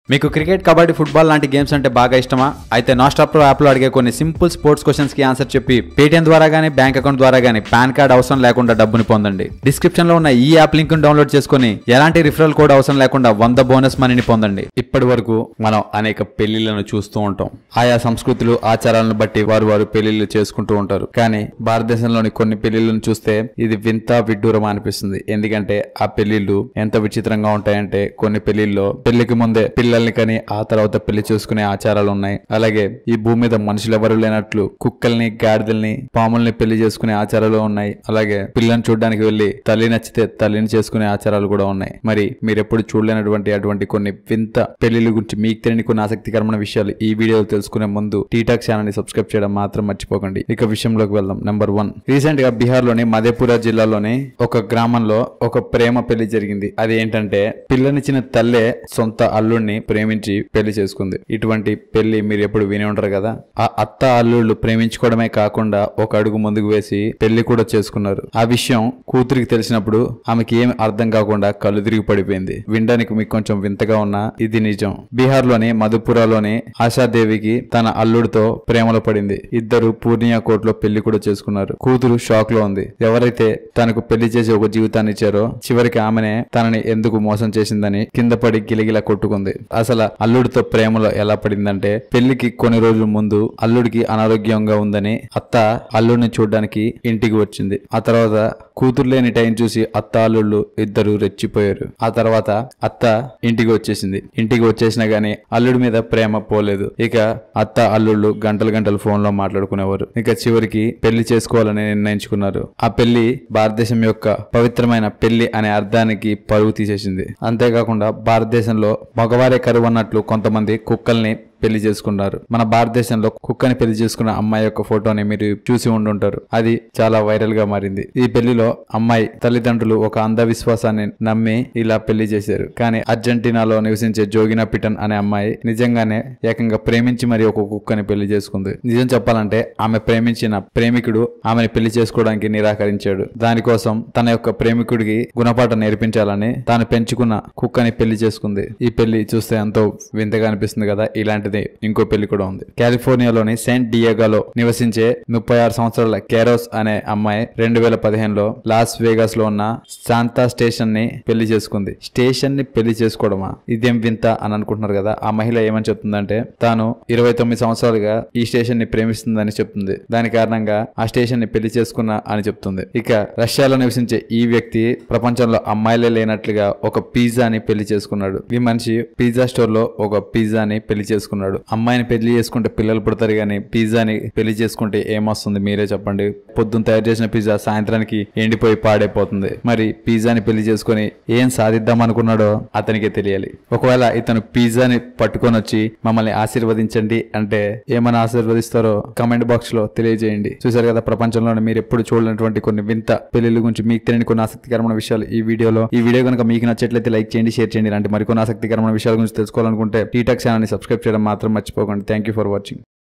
మీకు cricket kabaddi football లాంటి games అంటే బాగా ఇష్టమా అయితే నాస్టాప్ ప్రో యాప్లో అడిగే కొన్ని సింపుల్ స్పోర్ట్స్ క్వశ్చన్స్ కి ఆన్సర్ చెప్పి పేటిఎం ద్వారా గానీ బ్యాంక్ అకౌంట్ ద్వారా గానీ పాన్ కార్డ్ అవసరం లేకుండా డబ్బుని పొందండి డిస్క్రిప్షన్ లో ఉన్న ఈ యాప్ లింక్ డౌన్లోడ్ చేసుకుని ఎలాంటి రిఫరల్ కోడ్ అవసరం లేకుండా వంద బోనస్ మనీని పొందండి ఇప్పటి వరకు మనం అనేక పెళ్లిళ్లను చూస్తూ ఉంటాం ఆయా సంస్కృతులు ఆచారాలను బట్టి వారు వారు పెళ్లిళ్లు చేసుకుంటూ ఉంటారు కానీ భారతదేశంలోని కొన్ని పెళ్లిళ్లను చూస్తే ఇది వింత విడ్డూరం అనిపిస్తుంది ఎందుకంటే ఆ పెళ్లిళ్లు ఎంత విచిత్రంగా ఉంటాయంటే కొన్ని పెళ్లిల్లో పెళ్లికి ముందే పిల్లల్ని కని ఆ తర్వాత పెళ్లి చేసుకునే ఆచారాలు ఉన్నాయి అలాగే ఈ భూమి మీద మనుషులు ఎవరు లేనట్లు కుక్కల్ని గాడిదల్ని పాముల్ని పెళ్లి చేసుకునే ఆచారాలు ఉన్నాయి అలాగే పిల్లని చూడడానికి వెళ్లి తల్లి నచ్చితే తల్లిని చేసుకునే ఆచారాలు కూడా ఉన్నాయి మరి మీరెప్పుడు చూడలేనటువంటి అటువంటి కొన్ని వింత పెళ్లిళ్ళ గురించి మీకు తెలియని కొన్ని ఆసక్తికరమైన విషయాలు ఈ వీడియోలో తెలుసుకునే ముందు టీటాక్ ఛానల్ ని సబ్స్క్రైబ్ చేయడం మాత్రం మర్చిపోకండి ఇక విషయంలోకి వెళ్దాం నెంబర్ వన్ రీసెంట్ గా బీహార్ లోని మధేపురా జిల్లాలోని ఒక గ్రామంలో ఒక ప్రేమ పెళ్లి జరిగింది అది ఏంటంటే పిల్లనిచ్చిన తల్లే సొంత అల్లుడిని ప్రేమించి పెళ్లి చేసుకుంది ఇటువంటి పెళ్లి మీరు ఎప్పుడు విని ఉంటారు కదా ఆ అత్త అల్లుళ్ళు ప్రేమించుకోవడమే కాకుండా ఒక అడుగు ముందుకు వేసి పెళ్లి కూడా చేసుకున్నారు ఆ విషయం కూతురికి తెలిసినప్పుడు ఆమెకి ఏమి అర్థం కాకుండా కళ్ళు తిరిగి పడిపోయింది వినడానికి మీకు కొంచెం వింతగా ఉన్నా ఇది నిజం బీహార్ లోని మధుపురాలోని ఆశాదేవికి తన అల్లుడితో ప్రేమలో పడింది ఇద్దరు పూర్ణియా కోర్టులో పెళ్లి కూడా చేసుకున్నారు కూతురు షాక్ లో ఉంది ఎవరైతే తనకు పెళ్లి చేసి ఒక జీవితాన్ని ఇచ్చారో చివరికి ఆమెనే తనని ఎందుకు మోసం చేసిందని కింద పడి గిలగిలా కొట్టుకుంది అసలు అల్లుడితో ప్రేమలో ఎలా పడిందంటే పెళ్లికి కొన్ని రోజుల ముందు అల్లుడికి అనారోగ్యంగా ఉందని అత్త అల్లుడిని చూడడానికి ఇంటికి వచ్చింది ఆ తర్వాత కూతురు లేని టైం చూసి అత్త అల్లుళ్ళు ఇద్దరు రెచ్చిపోయారు ఆ తర్వాత అత్త ఇంటికి వచ్చేసింది ఇంటికి వచ్చేసినా గానీ అల్లుడి మీద ప్రేమ పోలేదు ఇక అత్త అల్లుళ్ళు గంటలు గంటలు ఫోన్ లో మాట్లాడుకునేవారు ఇక చివరికి పెళ్లి చేసుకోవాలని నిర్ణయించుకున్నారు ఆ పెళ్లి భారతదేశం యొక్క పవిత్రమైన పెళ్లి అనే అర్థానికి పరువు తీసేసింది అంతేకాకుండా భారతదేశంలో మగవారే కరువు అన్నట్లు కొంతమంది కుక్కల్ని పెళ్లి చేసుకున్నారు మన భారతదేశంలో కుక్కని పెళ్లి చేసుకున్న అమ్మాయి యొక్క ఫోటోని మీరు చూసి ఉండుంటారు అది చాలా వైరల్ గా మారింది ఈ పెళ్లిలో అమ్మాయి తల్లిదండ్రులు ఒక అంధవిశ్వాసాన్ని నమ్మి ఇలా పెళ్లి చేశారు కానీ అర్జెంటీనాలో నివసించే జోగినా పిటన్ అనే అమ్మాయి నిజంగానే ఏకంగా ప్రేమించి మరి ఒక కుక్కని పెళ్లి చేసుకుంది నిజం చెప్పాలంటే ఆమె ప్రేమించిన ప్రేమికుడు ఆమెను పెళ్లి చేసుకోవడానికి నిరాకరించాడు దానికోసం తన యొక్క ప్రేమికుడికి గుణపాఠం నేర్పించాలని తాను పెంచుకున్న కుక్కని పెళ్లి చేసుకుంది ఈ పెళ్లి చూస్తే ఎంతో వింతగా అనిపిస్తుంది కదా ఇలాంటిది ఇంకో పెళ్లి కూడా ఉంది కాలిఫోర్నియాలోని సెయింట్ డియాగోలో నివసించే ముప్పై ఆరు సంవత్సరాల కేరోస్ అనే అమ్మాయి రెండు వేల పదిహేనులో లాస్ వేగాస్ లో ఉన్న శాంతా స్టేషన్ ని పెళ్లి చేసుకుంది స్టేషన్ ని పెళ్లి చేసుకోవడమా ఇదేం వింత అని అనుకుంటున్నారు కదా ఆ మహిళ ఏమని చెప్తుందంటే తాను ఇరవై తొమ్మిది సంవత్సరాలుగా ఈ స్టేషన్ ని ప్రేమిస్తుందని చెప్తుంది దాని కారణంగా ఆ స్టేషన్ ని పెళ్లి చేసుకున్నా అని చెప్తుంది ఇక రష్యాలో నివసించే ఈ వ్యక్తి ప్రపంచంలో అమ్మాయిలే లేనట్లుగా ఒక పిజ్జాని పెళ్లి చేసుకున్నాడు ఈ మనిషి పిజ్జా స్టోర్ లో ఒక పిజ్జాని పెళ్లి చేసుకున్నాడు అమ్మాయిని పెళ్లి చేసుకుంటే పిల్లలు పుడతారు కానీ పిజ్జాని పెళ్లి చేసుకుంటే ఏమొస్తుంది మీరే చెప్పండి పొద్దున్న తయారు చేసిన పిజ్జా సాయంత్రానికి ఎండిపోయి పాడైపోతుంది మరి పిజ్జాని పెళ్లి చేసుకుని ఏం సాధిద్దాం అనుకున్నాడో అతనికే తెలియాలి ఒకవేళ ఇతను పిజ్జాని పట్టుకొని వచ్చి మమ్మల్ని ఆశీర్వదించండి అంటే ఏమైనా ఆశీర్వదిస్తారో కమెంట్ బాక్స్ లో తెలియజేయండి చూసారు కదా ప్రపంచంలోనే మీరు ఎప్పుడు చూడనటువంటి కొన్ని వింత పెళ్లిళ్ళ గురించి మీకు తెలియని కొన్ని ఆసక్తికరమైన విషయాలు ఈ వీడియోలో ఈ వీడియో కనుక మీకు నచ్చట్లయితే లైక్ చేయండి షేర్ చేయండి ఇలాంటి మరికొన్ని ఆసక్తికరమైన విషయాల గురించి తెలుసుకోవాలనుకుంటే టీటాక్ ఛానల్ ని సబ్స్క్రైబ్ చేయడం మాత్రం మర్చిపోకండి థ్యాంక్ యూ ఫర్ వాచింగ్